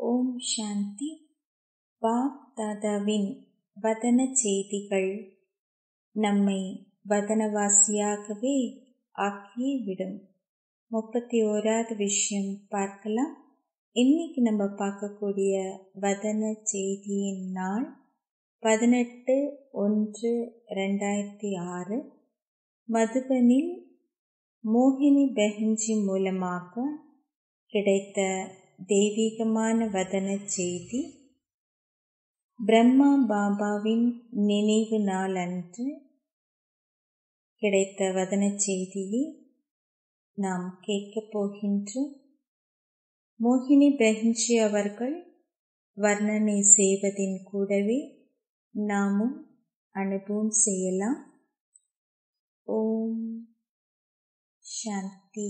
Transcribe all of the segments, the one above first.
ஓம் சாந்தி pop தாதாவின் வதன செய்திகள் நம்மை வதனவாசியாகவே ஆக்கியே விடும் முப்பத்தி ஓராவது விஷயம் பார்க்கலாம் இன்னைக்கு நம்ம பார்க்கக்கூடிய வதன செய்தியின் நாள் பதினெட்டு ஒன்று ரெண்டாயிரத்தி ஆறு மதுபனில் மோகினி பெஹன்ஜி மூலமாக கிடைத்த தெய்வீகமான வதன செய்தி பிரம்மா பாபாவின் நினைவு நாள் அன்று கிடைத்த வதன செய்தியை நாம் கேட்கப் போகின்றோம் மோகினி பெஹன்ஜி அவர்கள் வர்ணனை செய்வதின் கூடவே நாமும் அனுபவம் செய்யலாம் ஓம் சாந்தி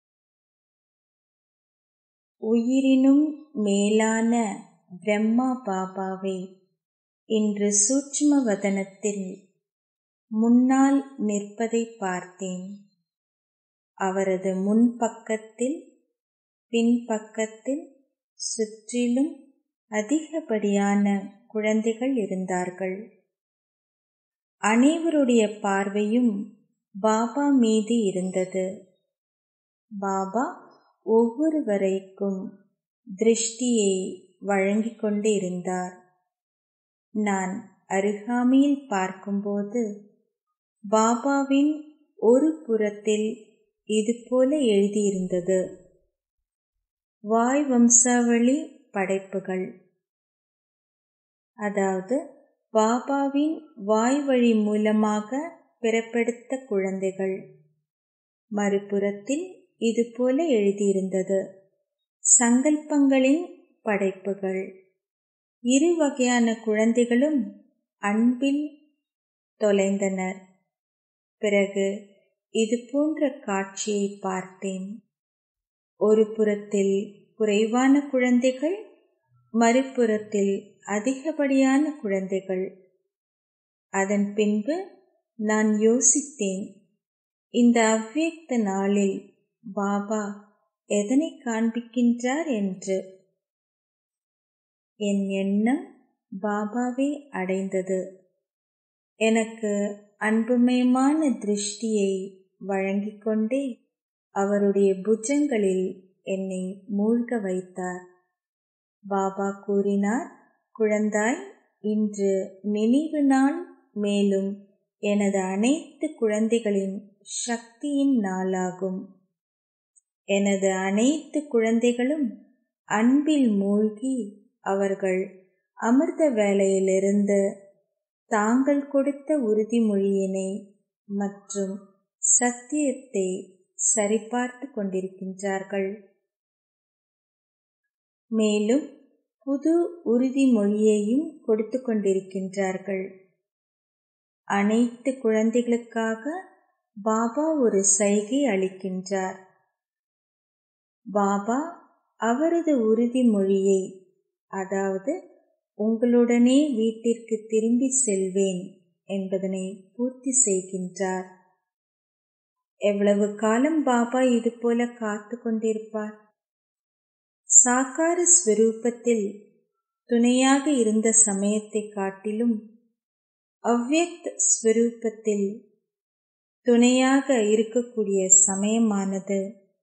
உயிரினும் மேலான பிரம்மா பாபாவை இன்று சூட்சும வதனத்தில் முன்னால் நிற்பதை பார்த்தேன் அவரது முன்பக்கத்தில் பின்பக்கத்தில் சுற்றிலும் அதிகப்படியான குழந்தைகள் இருந்தார்கள் அனைவருடைய பார்வையும் பாபா மீது இருந்தது பாபா ஒவ்வொருவரைக்கும் திருஷ்டியை வழங்கிக் கொண்டு இருந்தார் நான் அருகாமையில் பார்க்கும்போது பாபாவின் ஒரு புறத்தில் இதுபோல எழுதியிருந்தது வாய் வம்சாவளி படைப்புகள் அதாவது பாபாவின் வாய் வழி மூலமாக பிறப்பெடுத்த குழந்தைகள் மறுபுறத்தில் இதுபோல எழுதியிருந்தது சங்கல்பங்களின் படைப்புகள் இரு வகையான குழந்தைகளும் அன்பில் தொலைந்தனர் பிறகு இது போன்ற காட்சியை பார்த்தேன் ஒரு புறத்தில் குறைவான குழந்தைகள் மறுபுறத்தில் அதிகப்படியான குழந்தைகள் அதன் பின்பு நான் யோசித்தேன் இந்த அவ்வியக்த நாளில் பாபா எதனை காண்பிக்கின்றார் என்று என் எண்ணம் பாபாவை அடைந்தது எனக்கு அன்புமயமான திருஷ்டியை வழங்கிக் கொண்டே அவருடைய புஜங்களில் என்னை மூழ்க வைத்தார் பாபா கூறினார் குழந்தாய் இன்று நினைவு நாள் மேலும் எனது அனைத்து குழந்தைகளின் சக்தியின் நாளாகும் எனது அனைத்து குழந்தைகளும் அன்பில் மூழ்கி அவர்கள் அமிர்த வேலையிலிருந்து தாங்கள் கொடுத்த உறுதிமொழியினை மற்றும் சத்தியத்தை சரிபார்த்து கொண்டிருக்கின்றார்கள் மேலும் புது உறுதிமொழியையும் கொடுத்து கொண்டிருக்கின்றார்கள் அனைத்து குழந்தைகளுக்காக பாபா ஒரு சைகை அளிக்கின்றார் பாபா அவரது உறுதிமொழியை அதாவது உங்களுடனே வீட்டிற்கு திரும்பி செல்வேன் என்பதனை பூர்த்தி செய்கின்றார் எவ்வளவு காலம் பாபா இது போல காத்து கொண்டிருப்பார் சாக்கார ஸ்வரூபத்தில் துணையாக இருந்த சமயத்தை காட்டிலும் அவ்வியக்த் ஸ்வரூபத்தில் துணையாக இருக்கக்கூடிய சமயமானது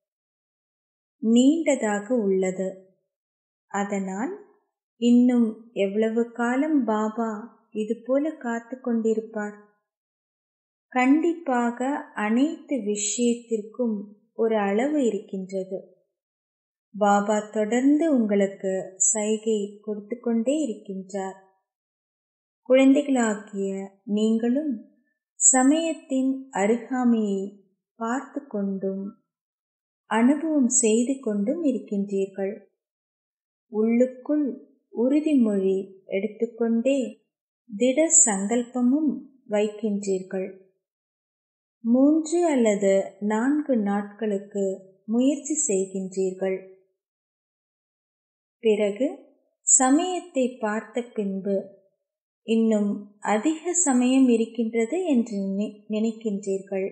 நீண்டதாக உள்ளது அதனால் இன்னும் எவ்வளவு காலம் பாபா இது போல காத்து கொண்டிருப்பார் கண்டிப்பாக அனைத்து விஷயத்திற்கும் ஒரு அளவு இருக்கின்றது பாபா தொடர்ந்து உங்களுக்கு சைகை கொடுத்து கொண்டே இருக்கின்றார் குழந்தைகளாகிய நீங்களும் சமயத்தின் அருகாமையை பார்த்து கொண்டும் அனுபவம் செய்து கொண்டும் இருக்கின்றீர்கள் உள்ளுக்குள் உறுதிமொழி எடுத்துக்கொண்டே திட சங்கல்பமும் வைக்கின்றீர்கள் மூன்று அல்லது நான்கு நாட்களுக்கு முயற்சி செய்கின்றீர்கள் பிறகு சமயத்தை பார்த்த பின்பு இன்னும் அதிக சமயம் இருக்கின்றது என்று நினைக்கின்றீர்கள்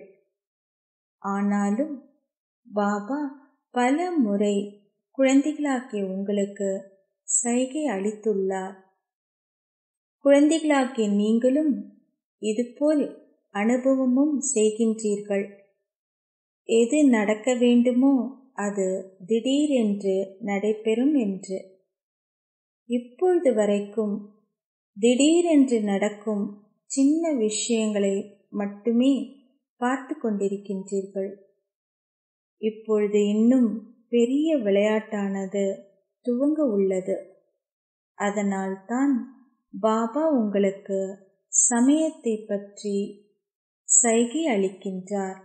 ஆனாலும் பாபா பல முறை குழந்தைகளாகிய உங்களுக்கு சைகை அளித்துள்ளார் குழந்தைகளாகிய நீங்களும் இதுபோல் அனுபவமும் செய்கின்றீர்கள் எது நடக்க வேண்டுமோ அது திடீரென்று நடைபெறும் என்று இப்பொழுது வரைக்கும் திடீரென்று நடக்கும் சின்ன விஷயங்களை மட்டுமே பார்த்து கொண்டிருக்கின்றீர்கள் இப்பொழுது இன்னும் பெரிய விளையாட்டானது துவங்க உள்ளது அதனால்தான் பாபா உங்களுக்கு சமயத்தை பற்றி சைகை அளிக்கின்றார்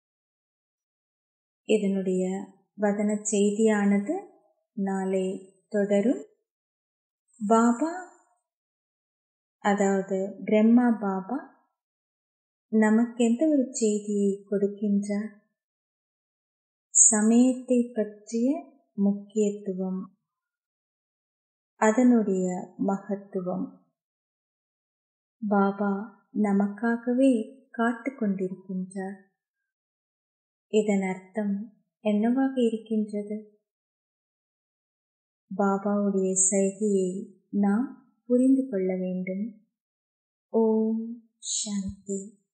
இதனுடைய வதன செய்தியானது நாளை தொடரும் பாபா அதாவது பிரம்மா பாபா நமக்கு எந்த ஒரு செய்தியை கொடுக்கின்றார் சமயத்தை பற்றிய முக்கியத்துவம் அதனுடைய மகத்துவம் பாபா நமக்காகவே காத்து கொண்டிருக்கின்றார் இதன் அர்த்தம் என்னவாக இருக்கின்றது பாபாவுடைய செய்கையை நாம் புரிந்து கொள்ள வேண்டும் ஓம் சாந்தி